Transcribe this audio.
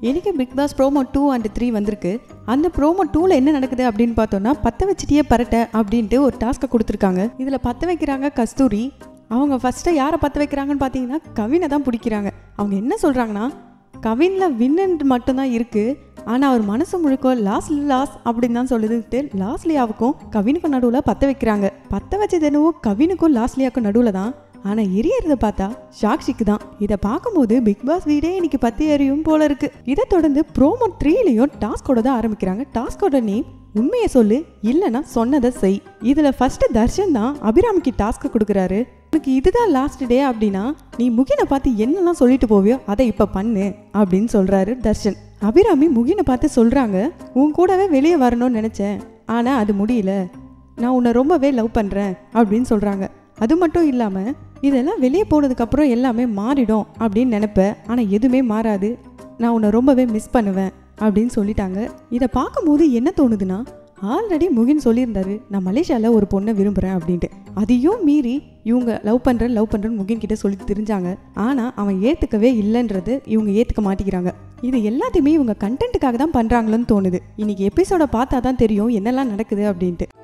இன்னைக்கு Bigg Boss promo two and three வந்திருக்கு அந்த ப்ரோமோ டூவில் என்ன நடக்குது அப்படின்னு பார்த்தோன்னா பற்ற வச்சிட்டியே பரட்ட அப்படின்ட்டு ஒரு டாஸ்க்கை கொடுத்துருக்காங்க இதில் பற்ற வைக்கிறாங்க கஸ்தூரி அவங்க ஃபஸ்ட்டு யாரை பற்ற வைக்கிறாங்கன்னு பார்த்தீங்கன்னா கவினை தான் பிடிக்கிறாங்க அவங்க என்ன சொல்கிறாங்கன்னா கவினில் வின்னு மட்டும்தான் இருக்குது ஆனால் அவர் மனசு முழுக்க லாஸ் லாஸ் அப்படின்னு தான் சொல்லுதுட்டு லாஸ்லியாவுக்கும் கவினுக்கும் நடுவில் பற்ற வைக்கிறாங்க பற்ற வச்சது என்னவோ கவினுக்கும் லாஸ்லியாவுக்கும் நடுவில் தான் ஆனால் எரியறத பார்த்தா சாக்ஷிக்கு தான் இதை பார்க்கும்போது பிக் பாஸ் வீடே இன்னைக்கு பற்றி எரியும் போல இருக்கு இதை தொடர்ந்து ப்ரோமோ த்ரீலையும் டாஸ்கோட தான் ஆரம்பிக்கிறாங்க டாஸ்கோட நேம் உண்மையை சொல்லு இல்லைன்னா சொன்னதை செய் இதில் ஃபர்ஸ்ட் தர்ஷன் தான் அபிராமிக்கு டாஸ்க் கொடுக்குறாரு உனக்கு இதுதான் லாஸ்ட் டே அப்படின்னா நீ முகினை பார்த்து என்னெல்லாம் சொல்லிட்டு போவியோ அதை இப்போ பண்ணு அப்படின்னு சொல்கிறாரு தர்ஷன் அபிராமி முகினை பார்த்து சொல்கிறாங்க உன் கூடவே வெளியே வரணும்னு நினச்சேன் ஆனால் அது முடியல நான் உன்னை ரொம்பவே லவ் பண்ணுறேன் அப்படின்னு சொல்கிறாங்க அது மட்டும் இல்லாமல் இதெல்லாம் வெளியே போனதுக்கப்புறம் எல்லாமே மாறிடும் அப்படின்னு நினைப்பேன் ஆனால் எதுவுமே மாறாது நான் உன்னை ரொம்பவே மிஸ் பண்ணுவேன் அப்படின்னு சொல்லிட்டாங்க இதை பார்க்கும்போது என்ன தோணுதுன்னா ஆல்ரெடி முகின் சொல்லியிருந்தாரு நான் மலேசியாவில் ஒரு பொண்ணை விரும்புகிறேன் அப்படின்ட்டு அதையும் மீறி இவங்க லவ் பண்ணுறேன் லவ் பண்ணுறேன்னு முகின் கிட்ட சொல்லி தெரிஞ்சாங்க ஆனால் அவன் ஏற்றுக்கவே இல்லைன்றது இவங்க ஏற்றுக்க மாட்டேங்கிறாங்க இது எல்லாத்தையுமே இவங்க கண்டென்ட்டுக்காக தான் பண்ணுறாங்களோன்னு தோணுது இன்னைக்கு எபிசோட பார்த்தா தான் தெரியும் என்னெல்லாம் நடக்குது அப்படின்ட்டு